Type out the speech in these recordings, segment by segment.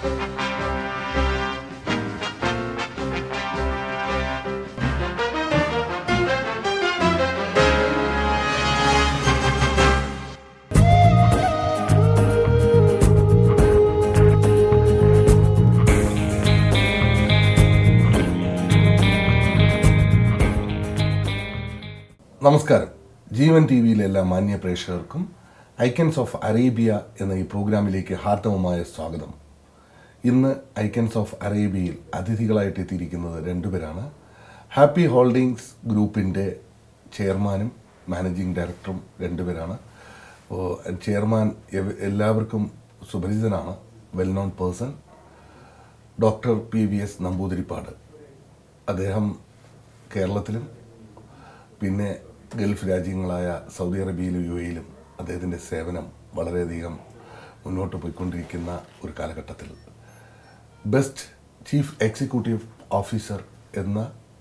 നമസ്കാരം ജീവൻ ടി വിയിലെ എല്ലാ മാന്യ പ്രേക്ഷകർക്കും ഐക്കൻസ് ഓഫ് അറേബ്യ എന്ന ഈ പ്രോഗ്രാമിലേക്ക് ഹാർദവമായ സ്വാഗതം ഇന്ന് ഐക്കൻസ് ഓഫ് അറേബ്യയിൽ അതിഥികളായിട്ട് എത്തിയിരിക്കുന്നത് രണ്ടുപേരാണ് ഹാപ്പി ഹോൾഡിങ്സ് ഗ്രൂപ്പിൻ്റെ ചെയർമാനും മാനേജിംഗ് ഡയറക്ടറും രണ്ടുപേരാണ് അപ്പോൾ ചെയർമാൻ എവ- എല്ലാവർക്കും സുപരിചിതനാണ് well known person doctor P V S Namboothiripad അദ്ദേഹം കേരളത്തിലും പിന്നെ ഗൾഫ് രാജ്യങ്ങളായ സൗദി അറേബ്യയിലും യു എയിലും അദ്ദേഹത്തിൻ്റെ സേവനം വളരെയധികം മുന്നോട്ട് പോയിക്കൊണ്ടിരിക്കുന്ന ഒരു കാലഘട്ടത്തിൽ ബെസ്റ്റ് ചീഫ് എക്സിക്യൂട്ടീവ് ഓഫീസർ എന്ന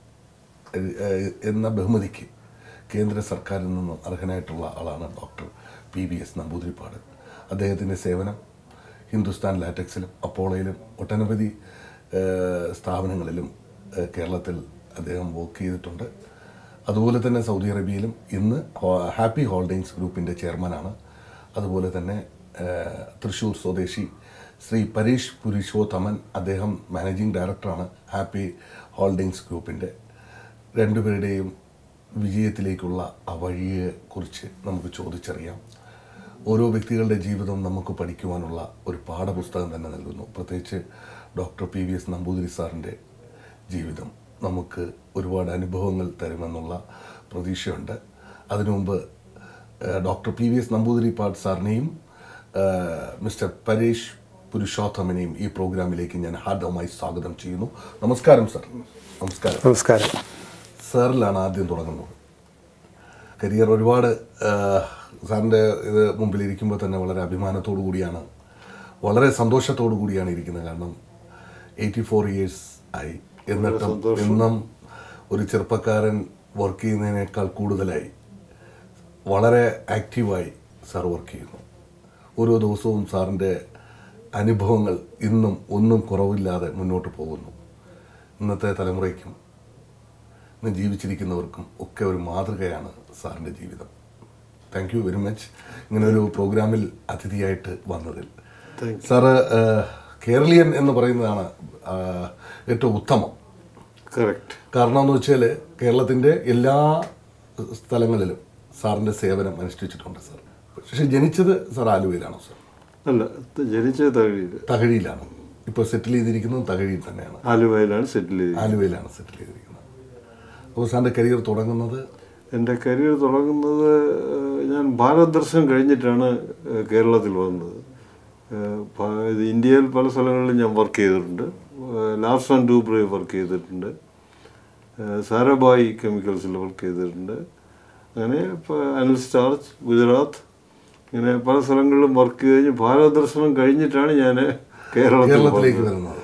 ഏഹ്, എന്ന ബഹുമതിക്ക് കേന്ദ്ര സർക്കാരിൽ നിന്നും അർഹനായിട്ടുള്ള ആളാണ് doctor P V S Namboothiripad അദ്ദേഹത്തിൻ്റെ സേവനം ഹിന്ദുസ്ഥാൻ ലാറ്റക്സിലും അപ്പോളയിലും ഒട്ടനവധി ഏഹ്, സ്ഥാപനങ്ങളിലും ഏഹ്, കേരളത്തിൽ അദ്ദേഹം വർക്ക് ചെയ്തിട്ടുണ്ട് അതുപോലെ തന്നെ സൗദി അറേബ്യയിലും ഇന്ന് ഹോ- ഹാപ്പി ഹോൾഡിങ്സ് ഗ്രൂപ്പിൻ്റെ ചെയർമാനാണ് അതുപോലെ തന്നെ ഏഹ്, തൃശ്ശൂർ സ്വദേശി ശ്രീ പരീഷ് പുരുഷോത്തമൻ അദ്ദേഹം മാനേജിംഗ് ഡയറക്ടറാണ് ഹാപ്പി ഹോൾഡിങ്സ് ഗ്രൂപ്പിൻ്റെ രണ്ടുപേരുടെയും വിജയത്തിലേക്കുള്ള ആ വഴിയെക്കുറിച്ച് നമുക്ക് ചോദിച്ചറിയാം ഓരോ വ്യക്തികളുടെ ജീവിതം നമുക്ക് പഠിക്കുവാനുള്ള ഒരു പാഠപുസ്തകം തന്നെ നൽകുന്നു പ്രത്യേകിച്ച് doctor P V S Namboothiri സാറിൻ്റെ ജീവിതം നമുക്ക് ഒരുപാട് അനുഭവങ്ങൾ തരുമെന്നുള്ള പ്രതീക്ഷയുണ്ട് അതിനു മുമ്പ് ഏഹ്, doctor P V S Namboothiripad സാറിനെയും ഏഹ്, മിസ്റ്റർ പരേഷ് പുരുഷോത്തമനെയും ഈ പ്രോഗ്രാമിലേക്ക് ഞാൻ ഹാർദവമായി സ്വാഗതം ചെയ്യുന്നു നമസ്കാരം സർ നമസ്കാരം നമസ്കാരം സാറിലാണ് ആദ്യം തുടങ്ങുന്നത് കരിയർ ഒരുപാട് ആ, സാറിൻ്റെ ഇത് മുമ്പിൽ ഇരിക്കുമ്പോൾ തന്നെ വളരെ അഭിമാനത്തോടു കൂടിയാണ് വളരെ സന്തോഷത്തോടു കൂടിയാണ് ഇരിക്കുന്നത് കാരണം എയ്റ്റി ഫോർ ഇയേഴ്സ് ആയി എന്നിട്ടും ഇന്നും ഒരു ചെറുപ്പക്കാരൻ വർക്ക് ചെയ്യുന്നതിനേക്കാൾ കൂടുതലായി വളരെ ആക്റ്റീവായി സാർ വർക്ക് ചെയ്യുന്നു ഓരോ ദിവസവും സാറിൻ്റെ അനുഭവങ്ങൾ ഇന്നും ഒന്നും കുറവില്ലാതെ മുന്നോട്ട് പോകുന്നു ഇന്നത്തെ തലമുറയ്ക്കും ഇന്ന് ജീവിച്ചിരിക്കുന്നവർക്കും ഒക്കെ ഒരു മാതൃകയാണ് സാറിൻ്റെ ജീവിതം താങ്ക് യു വെരി മച്ച് ഇങ്ങനെ ഒരു പ്രോഗ്രാമിൽ അതിഥിയായിട്ട് വന്നതിൽ സാറ് ഏഹ്, കേരളീയൻ എന്ന് പറയുന്നതാണ് ആ, ഏറ്റവും ഉത്തമം കറക്റ്റ് കാരണം എന്ന് വെച്ചാൽ കേരളത്തിൻ്റെ എല്ലാ സ്ഥലങ്ങളിലും സാറിൻ്റെ സേവനം അനുഷ്ഠിച്ചിട്ടുണ്ട് സാർ പക്ഷേ ജനിച്ചത് സാർ ആലുവയിലാണോ സാർ അല്ല ജനിച്ചത് തകഴിയിൽ തകഴിയിലാണ് ഇപ്പോൾ സെറ്റിൽ ചെയ്തിരിക്കുന്നത് തകഴിയിൽ തന്നെയാണ് ആലുവയിലാണ് സെറ്റിൽ ചെയ്തത് ആലുവയിലാണ് സെറ്റിൽ ചെയ്തിരിക്കുന്നത് അപ്പോൾ സാറിൻ്റെ കരിയർ തുടങ്ങുന്നത് എൻ്റെ കരിയർ തുടങ്ങുന്നത് ഏഹ്, ഞാൻ ഭാരത് ദർശൻ കഴിഞ്ഞിട്ടാണ് ഏഹ്, കേരളത്തിൽ വന്നത് ഏഹ്, ഭ- ഇത് ഇന്ത്യയിൽ പല സ്ഥലങ്ങളിലും ഞാൻ വർക്ക് ചെയ്തിട്ടുണ്ട് ഏഹ്, ലാർസ് ആൻഡ് ഡൂബ്രെ വർക്ക് ചെയ്തിട്ടുണ്ട് ഏഹ്, സാരാഭായ് കെമിക്കൽസിൽ വർക്ക് ചെയ്തിട്ടുണ്ട് അങ്ങനെ ഇപ്പോൾ അനിൽ സ്റ്റാർച്ച് ഗുജറാത്ത് ഇങ്ങനെ പല സ്ഥലങ്ങളിലും വർക്ക് ചെയ്ത് കഴിഞ്ഞ് ഭാരത് ദർശനം കഴിഞ്ഞിട്ടാണ് ഞാൻ കേരളത്തിൽ കേരളത്തിലേക്ക് വന്നത്. വരുന്നത്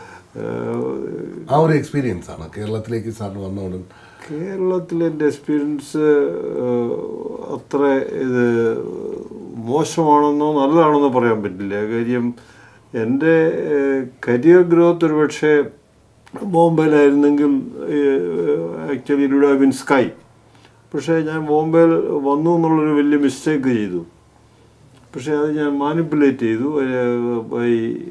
ഏഹ്, ആ ഒരു എക്സ്പീരിയൻസ് ആണ് കേരളത്തിലേക്ക് സാറിന് വന്ന ഉടൻ കേരളത്തിലെ എൻ്റെ എക്സ്പീരിയൻസ് അത്ര ഇത് മോശമാണെന്നോ നല്ലതാണെന്നോ പറയാൻ പറ്റില്ല കാര്യം എൻ്റെ കരിയർ ഗ്രോത്ത് ഒരു പക്ഷേ ബോംബെയിലായിരുന്നെങ്കിൽ actually it would have been sky പക്ഷേ ഞാൻ ബോംബെയിൽ വന്നു എന്നുള്ളൊരു വലിയ മിസ്റ്റേക്ക് ചെയ്തു പക്ഷേ അത് ഞാൻ മാനിപ്പുലേറ്റ് ചെയ്തു ബൈ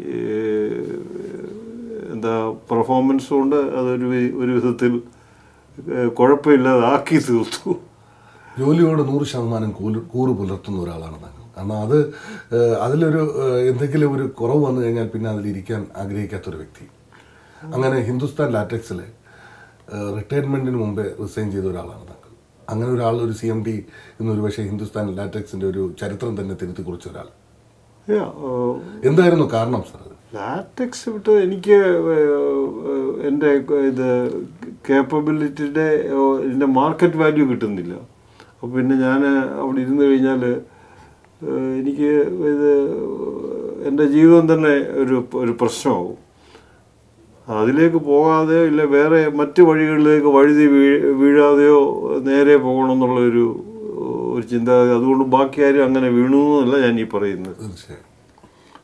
എന്താ പെർഫോമൻസ് കൊണ്ട് അതൊരു വി- ഒരു വിധത്തിൽ ഏഹ്, കുഴപ്പമില്ലാതെ ആക്കി തീർത്തു ജോലിയോട് നൂറ് ശതമാനം കൂല് കൂറ് പുലർത്തുന്ന ഒരാളാണ് താങ്കൾ കാരണം അത് ഏഹ്, അതിലൊരു ഏഹ്, എന്തെങ്കിലും ഒരു കുറവ് വന്നു കഴിഞ്ഞാൽ പിന്നെ അതിലിരിക്കാൻ ആഗ്രഹിക്കാത്തൊരു വ്യക്തി അങ്ങനെ ഹിന്ദുസ്ഥാൻ ലാറ്റക്സിൽ റിട്ടയർമെൻറ്റിന് മുമ്പേ റിസൈൻ ചെയ്ത ഒരാളാണ് താങ്കൾ അങ്ങനെ ഒരാൾ ഒരു സി എം ഡി എന്നൊരു പക്ഷേ ഹിന്ദുസ്ഥാൻ ലാറ്റക്സിൻ്റെ ഒരു ചരിത്രം തന്നെ തിരുത്തി കുറിച്ച ഒരാൾ Yeah, ഏഹ്, എന്തായിരുന്നു കാരണം സാർ അത് ലാറ്റക്സ് വിട്ട് എനിക്ക് ഏഹ്, എൻ്റെ ഇത് കേപ്പബിലിറ്റിയുടെ ഇതിൻ്റെ മാർക്കറ്റ് വാല്യൂ കിട്ടുന്നില്ല അപ്പോൾ പിന്നെ ഞാൻ അവിടെ ഇരുന്ന് കഴിഞ്ഞാൽ ഏഹ്, എനിക്ക് ഇത് എൻ്റെ ജീവിതം തന്നെ ഒരു ഒരു പ്രശ്നമാവും അതിലേക്ക് പോകാതെയോ ഇല്ല വേറെ മറ്റ് വഴികളിലേക്ക് വഴുതി വീ വീഴാതെയോ നേരെ പോകണം എന്നുള്ളൊരു ഒരു ചിന്താഗതി അതുകൊണ്ട് ബാക്കി ആരും അങ്ങനെ വീണു എന്നല്ല ഞാൻ ഈ പറയുന്നത് തീർച്ചയായും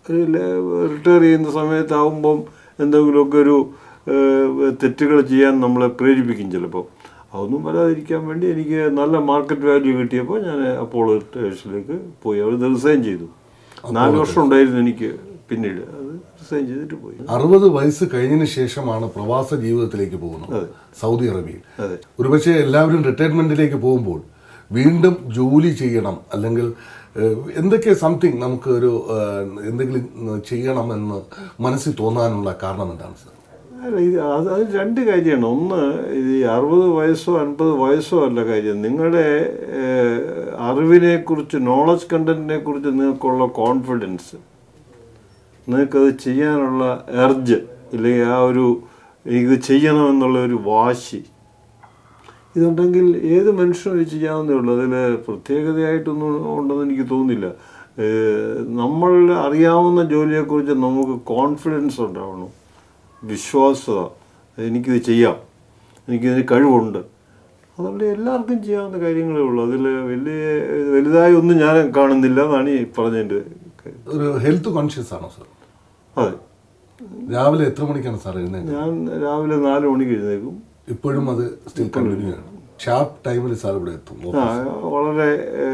റിട്ടയർ ചെയ്യുന്ന സമയത്താവുമ്പം എന്തെങ്കിലുമൊക്കെ ഒരു തെറ്റുകൾ ചെയ്യാൻ നമ്മളെ പ്രേരിപ്പിക്കും ചിലപ്പോൾ അതൊന്നും വരാതിരിക്കാൻ വേണ്ടി എനിക്ക് നല്ല മാർക്കറ്റ് വാല്യൂ കിട്ടിയപ്പോൾ ഞാൻ അപ്പോളോ ടേഴ്സിലേക്ക് പോയി അവിടെ റിസൈൻ ചെയ്തു നാല് വർഷം ഉണ്ടായിരുന്നു എനിക്ക് പിന്നീട് അത് റിസൈൻ ചെയ്തിട്ട് പോയി അറുപത് വയസ്സ് കഴിഞ്ഞതിന് ശേഷമാണ് പ്രവാസ ജീവിതത്തിലേക്ക് പോകുന്നത് സൗദി അറേബ്യയിൽ അതെ ഒരുപക്ഷെ എല്ലാവരും റിട്ടയർമെന്റിലേക്ക് പോകുമ്പോൾ വീണ്ടും ജോലി ചെയ്യണം അല്ലെങ്കിൽ ഏഹ്, എന്തൊക്കെ സംതിങ് നമുക്ക് ഒരു ഏഹ്, എന്തെങ്കിലും ചെയ്യണമെന്ന് മനസ്സിൽ തോന്നാനുള്ള കാരണം എന്താണ് സാർ അല്ല ഇത് അത് അത് രണ്ട് കാര്യമാണ് ഒന്ന് ഇത് ഈ അറുപത് വയസ്സോ അൻപത് വയസ്സോ അല്ല കാര്യം നിങ്ങളുടെ ഏഹ്, അറിവിനെക്കുറിച്ച് നോളജ് കണ്ടന്റിനെ കുറിച്ച് നിങ്ങൾക്കുള്ള കോൺഫിഡൻസ് നിങ്ങൾക്കത് ചെയ്യാനുള്ള എർജ് ഇല്ലെങ്കിൽ ആ ഒരു ഇത് ചെയ്യണമെന്നുള്ള ഒരു വാശി ഇതുണ്ടെങ്കിൽ ഏത് മനുഷ്യനും ഇത് ചെയ്യാവുന്നേ ഉള്ളൂ അതിൽ പ്രത്യേകതയായിട്ടൊന്നും ഉണ്ടെന്ന് എനിക്ക് തോന്നുന്നില്ല ഏഹ് നമ്മൾ അറിയാവുന്ന ജോലിയെക്കുറിച്ച് നമുക്ക് കോൺഫിഡൻസ് ഉണ്ടാവണം വിശ്വാസത എനിക്കിത് ചെയ്യാം എനിക്കിതിന് കഴിവുണ്ട് അതുകൊണ്ട് എല്ലാവർക്കും ചെയ്യാവുന്ന കാര്യങ്ങളേ ഉള്ളൂ അതിൽ വലിയ വലുതായി ഒന്നും ഞാൻ കാണുന്നില്ല എന്നാണ് ഈ പറഞ്ഞതിൻ്റെ കാര്യം. ഒരു ഹെൽത്ത് കോൺഷ്യസ് ആണോ സാർ അതെ രാവിലെ എത്ര മണിക്കാണ് സാർ എഴുന്നേക്കുന്നത് ഞാൻ രാവിലെ നാല് മണിക്ക് എഴുന്നേക്കും ഇപ്പോഴും അത് സ്റ്റിൽ കണ്ടിന്യൂ ആണ് ഷാർപ്പ് ടൈമിൽ സാർ ഇവിടെ എത്തും ആ വളരെ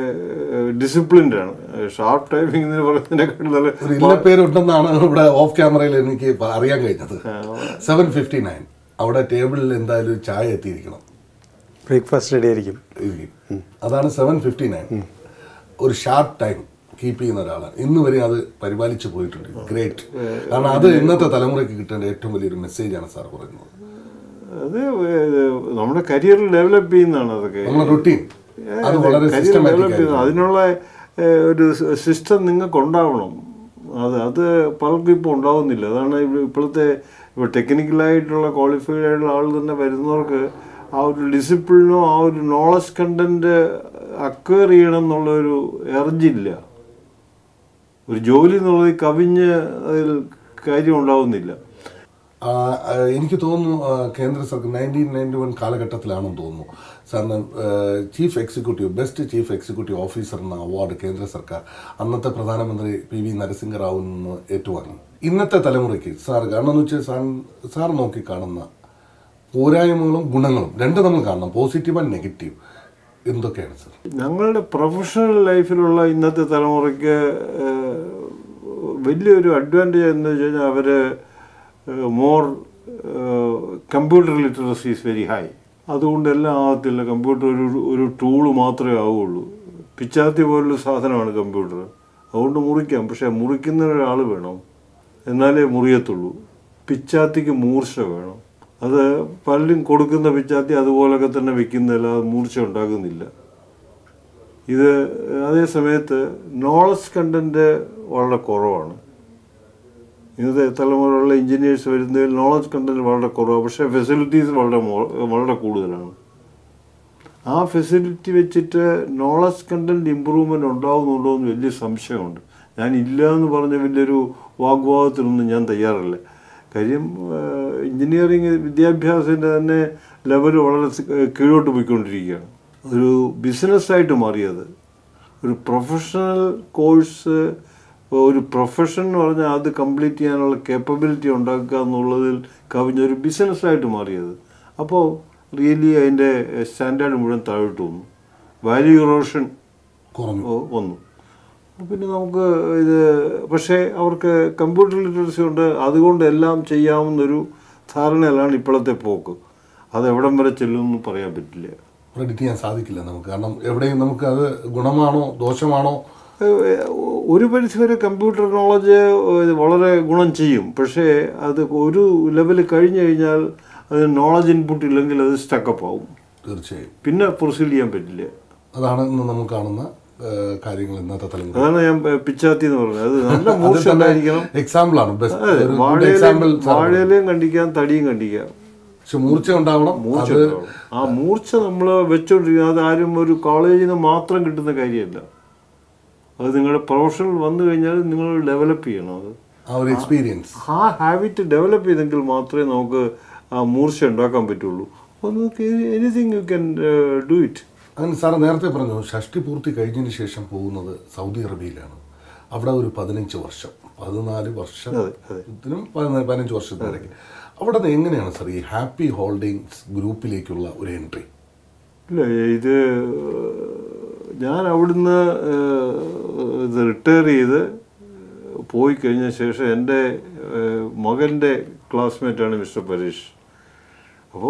ഡിസിപ്ലിൻഡ് ആണ് ഷാർപ്പ് ടൈമിംഗ് എന്ന് പറയുന്നതിനെക്കാൾ നല്ല ഒരു ഇല്ല പേരുണ്ടെന്നാണ് ഇവിടെ ഓഫ് ക്യാമറയിൽ എനിക്ക് പ- അറിയാൻ കഴിഞ്ഞത് സെവൻ ഫിഫ്റ്റി നയൻ അവിടെ ടേബിളിൽ എന്തായാലും ഒരു ചായ എത്തിയിരിക്കണം ബ്രേക്ക്ഫാസ്റ്റ് റെഡി ആയിരിക്കും ഇരിക്കും. അതാണ് സെവൻ ഫിഫ്റ്റി നയൻ ഒരു ഷാർപ്പ് ടൈം കീപ്പ് ചെയ്യുന്ന ഒരാളാണ് ഇന്ന് വരെ അത് പരിപാലിച്ചു പോയിട്ടുണ്ട് ഗ്രേറ്റ് കാരണം അത് ഇന്നത്തെ തലമുറയ്ക്ക് കിട്ടേണ്ട ഏറ്റവും വലിയൊരു മെസ്സേജാണ് സാർ പറയുന്നത് അത് ഇത് നമ്മുടെ കരിയറിൽ ഡെവലപ്പ് ചെയ്യുന്നതാണ് അതൊക്കെ നമ്മുടെ റുട്ടീൻ അത് വളരെ കരിയർ സിസ്റ്റമാറ്റിക് ഡെവലപ്പ് ചെയ്യുന്നത് അതിനുള്ള ഏഹ്, ഒരു സിസ്റ്റം നിങ്ങൾക്ക് ഉണ്ടാവണം അത് അത് പലർക്കും ഇപ്പോൾ ഉണ്ടാവുന്നില്ല അതാണ് ഇപ്പ- ഇപ്പോഴത്തെ ഇപ്പോൾ ടെക്നിക്കലായിട്ടുള്ള ക്വാളിഫൈഡ് ആയിട്ടുള്ള ആൾ തന്നെ വരുന്നവർക്ക് ആ ഒരു ഡിസിപ്ലിനോ ആ ഒരു നോളജ് കണ്ടന്റ് അക്വയർ ചെയ്യണം എന്നുള്ള ഒരു എർജില്ല ഒരു ജോലി എന്നുള്ളത് കവിഞ്ഞ് അതിൽ കാര്യം ഉണ്ടാവുന്നില്ല ആ, ആ, എനിക്ക് തോന്നുന്നു ആ, കേന്ദ്ര സർക്കാർ നയൻറ്റീൻ നയൻറ്റി വൺ കാലഘട്ടത്തിലാണെന്ന് തോന്നുന്നു സാറിന് chief executive best chief executive officer എന്ന അവാർഡ് കേന്ദ്ര സർക്കാർ അന്നത്തെ പ്രധാനമന്ത്രി പി വി നരസിംഹറാവു നിന്ന് ഏറ്റുവാങ്ങി ഇന്നത്തെ തലമുറയ്ക്ക് സാർ കാരണം എന്ന് വെച്ചാൽ സാർ സാർ നോക്കി കാണുന്ന പോരായ്മകളും ഗുണങ്ങളും രണ്ട് നമ്മൾ കാണണം പോസിറ്റീവ് ആൻഡ് നെഗറ്റീവ് എന്തൊക്കെയാണ് സാർ ഞങ്ങളുടെ പ്രൊഫഷണൽ ലൈഫിലുള്ള ഇന്നത്തെ തലമുറയ്ക്ക് ഏഹ്, വലിയൊരു അഡ്വാൻറ്റേജ് എന്ന് വെച്ച് കഴിഞ്ഞാൽ അവർ more computer literacy is very high അതുകൊണ്ട് എല്ലാം ആകത്തില്ല കമ്പ്യൂട്ടർ ഒരു ഒരു ടൂള് മാത്രമേ ആവുകയുള്ളൂ പിച്ചാത്തി പോലുള്ള സാധനമാണ് കമ്പ്യൂട്ടർ അതുകൊണ്ട് മുറിക്കാം പക്ഷേ മുറിക്കുന്ന ഒരാൾ വേണം എന്നാലേ മുറിയത്തുള്ളൂ പിച്ചാത്തിക്ക് മൂർച്ച വേണം അത് പലരും കൊടുക്കുന്ന പിച്ചാത്തി അതുപോലൊക്കെ തന്നെ വിൽക്കുന്നില്ല അത് മൂർച്ച ഉണ്ടാകുന്നില്ല ഇത് അതേ സമയത്ത് നോളജ് കണ്ടന്റ് വളരെ കുറവാണ് ഇന്നത്തെ തലമുറയിലുള്ള എഞ്ചിനീയേഴ്സ് വരുന്നതിൽ നോളജ് കണ്ടന്റ് വളരെ കുറവാണ് പക്ഷേ ഫെസിലിറ്റീസ് വളരെ മോ- വളരെ കൂടുതലാണ് ആ ഫെസിലിറ്റി വെച്ചിട്ട് നോളജ് കണ്ടന്റ് ഇമ്പ്രൂവ്മെന്റ് ഉണ്ടാവുന്നുണ്ടോ എന്ന് വലിയ സംശയമുണ്ട് ഞാൻ ഇല്ല എന്ന് പറഞ്ഞ വലിയൊരു വാഗ്വാദത്തിനൊന്നും ഞാൻ തയ്യാറല്ല കാര്യം എഞ്ചിനീയറിങ് വിദ്യാഭ്യാസത്തിൻ്റെ തന്നെ ലെവൽ വളരെ സ്- ഏഹ് കീഴോട്ട് പോയിക്കൊണ്ടിരിക്കുകയാണ് ഒരു ബിസിനസ്സായിട്ട് മാറിയത് ഒരു പ്രൊഫഷണൽ കോഴ്സ് ഒരു പ്രൊഫഷൻ എന്ന് പറഞ്ഞാൽ അത് കംപ്ലീറ്റ് ചെയ്യാനുള്ള കേപ്പബിലിറ്റി ഉണ്ടാക്കുക എന്നുള്ളതിൽ കവിഞ്ഞൊരു ബിസിനസ്സായിട്ട് മാറിയത് അപ്പോൾ റിയലി അതിൻ്റെ സ്റ്റാൻഡേർഡ് മുഴുവൻ താഴോട്ട് വന്നു വാല്യൂ ഇറോഷൻ കുറഞ്ഞു ഓ- വന്നു പിന്നെ നമുക്ക് ഇത് പക്ഷേ അവർക്ക് കമ്പ്യൂട്ടർ ലിറ്ററസി ഉണ്ട് അതുകൊണ്ട് എല്ലാം ചെയ്യാവുന്നൊരു ധാരണയിലാണ് ഇപ്പോഴത്തെ പോക്ക് അത് എവിടം വരെ ചെല്ലുമെന്ന് പറയാൻ പറ്റില്ല പ്രെഡിക്റ്റ് ചെയ്യാൻ സാധിക്കില്ല നമുക്ക് കാരണം എവിടെയും നമുക്ക് അത് ഗുണമാണോ ദോഷമാണോ ഏഹ് ഒരു പരിധിവരെ കമ്പ്യൂട്ടർ നോളജ് വളരെ ഗുണം ചെയ്യും പക്ഷേ അത് ഒരു ലെവൽ കഴിഞ്ഞു കഴിഞ്ഞാൽ അത് നോളജ് ഇൻപുട്ട് ഇല്ലെങ്കിൽ അത് സ്റ്റക്കപ്പ് ആവും തീർച്ചയായും പിന്നെ പ്രൊസീഡ് ചെയ്യാൻ പറ്റില്ല അതാണ് ഇന്ന് നമ്മൾ കാണുന്ന ഏഹ്, കാര്യങ്ങൾ ഇന്നത്തെ തലമുറ അതാണ് ഞാൻ പ- പിച്ചാത്തി എന്ന് പറഞ്ഞത് അത് നല്ല മൂർച്ച ഉണ്ടായിരിക്കണം എക്സാമ്പിൾ ആണ് ബെസ്റ്റ് അതെ ഒരു വാഴയിലയും എക്സാമ്പിൾ വാഴയിലയും കണ്ടിക്കാം തടിയും കണ്ടിക്കാം പക്ഷെ മൂർച്ച ഉണ്ടാവണം മൂർച്ച അത് ഉണ്ടാവും. ആ മൂർച്ച നമ്മൾ വെച്ചോണ്ടിരിക്കുന്നത് അത് ആരും ഒരു കോളേജിൽ നിന്ന് മാത്രം കിട്ടുന്ന കാര്യമല്ല അത് നിങ്ങളുടെ പ്രൊഫഷണൽ വന്നു കഴിഞ്ഞാൽ നിങ്ങൾ ഡെവലപ്പ് ചെയ്യണം അത് ആ ഒരു എക്സ്പീരിയൻസ് ആ ഹാബിറ്റ് ഡെവലപ്പ് ചെയ്തെങ്കിൽ മാത്രമേ നമുക്ക് ആ മൂർച്ച ഉണ്ടാക്കാൻ പറ്റുള്ളൂ അപ്പോൾ നിങ്ങൾക്ക് anything you can do it അങ്ങനെ സാർ നേരത്തെ പറഞ്ഞു ഷഷ്ടി പൂർത്തി കഴിഞ്ഞതിന് ശേഷം പോകുന്നത് സൗദി അറേബ്യയിലാണ് അവിടെ ഒരു പതിനഞ്ച് വർഷം പതിനാല് വർഷം അതെ, അതെ. ഇതിനും പതിനാല് പതിനഞ്ച് വർഷത്തിനിടയ്ക്ക് അവിടെ നിന്ന് എങ്ങനെയാണ് സാർ ഈ ഹാപ്പി ഹോൾഡിങ്സ് ഗ്രൂപ്പിലേക്കുള്ള ഒരു എൻട്രി ഇല്ല ഇത് ഞാൻ അവിടുന്ന് ഏഹ്, ഇത് റിട്ടയർ ചെയ്ത് പോയി കഴിഞ്ഞ ശേഷം എൻ്റെ ഏഹ്, മകൻ്റെ ക്ലാസ്മേറ്റാണ് മിസ്റ്റർ പരീഷ് അപ്പോൾ